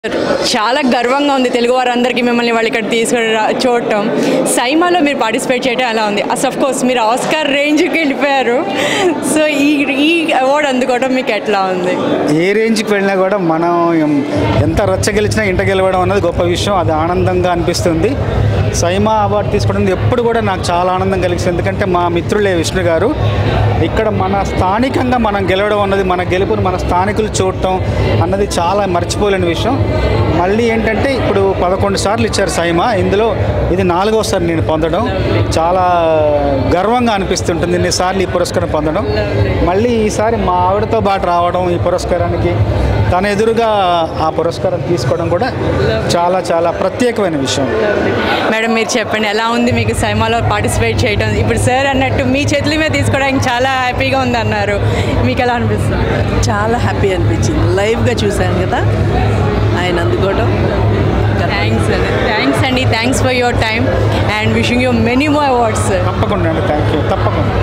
చాలా గర్వంగా ఉంది తెలుగు వారందరికీ మిమ్మల్ని వాళ్ళు ఇక్కడ తీసుకుని రా- చూడటం సైమాలో మీరు పార్టిసిపేట్ చేయడం ఎలా ఉంది అసలు ఆఫ్ కోర్స్ మీరు ఆస్కార్ రేంజ్కి వెళ్ళిపోయారు సో ఈ ఈ అవార్డు అందుకోవడం మీకు ఎట్లా ఉంది ఏ రేంజ్కి వెళ్ళినా కూడా మనం ఎం- ఎంత రచ్చ గెలిచినా ఇంట గెలవడం అన్నది గొప్ప విషయం అది ఆనందంగా అనిపిస్తుంది సైమా అవార్డు తీసుకోవడం ఎప్పుడు కూడా నాకు చాలా ఆనందం కలిగిస్తుంది ఎందుకంటే మా మిత్రులే విష్ణు గారు ఇక్కడ మన స్థానికంగా మనం గెలవడం అన్నది మన గెలుపుని మన స్థానికులు చూడటం అన్నది చాలా మర్చిపోలేని విషయం మళ్ళీ ఏంటంటే ఇప్పుడు పదకొండు సార్లు ఇచ్చారు సైమా ఇందులో ఇది నాలుగోసారి నేను పొందడం చాలా గర్వంగా అనిపిస్తుంటుంది ఇన్నిసార్లు ఈ పురస్కారం పొందడం మళ్ళీ ఈసారి మా ఆవిడతో పాటు రావడం ఈ పురస్కారానికి తన ఎదురుగా ఆ పురస్కారం తీసుకోవడం కూడా చాలా చాలా ప్రత్యేకమైన విషయం మేడం మీరు చెప్పండి ఎలా ఉంది మీకు సైమాలో పార్టిసిపేట్ చేయడం ఇప్పుడు సార్ అన్నట్టు మీ చేతుల మీద తీసుకోవడానికి చాలా హ్యాపీగా ఉంది అన్నారు మీకు ఎలా అనిపిస్తుంది చాలా హ్యాపీ అనిపించింది లైవ్గా చూశాను కదా ఆయన అందుకోవడం థ్యాంక్స్ అండి థ్యాంక్స్ అండి thanks for your time and wishing you many more awards తప్పకుండా అండి థ్యాంక్ యూ తప్పకుండా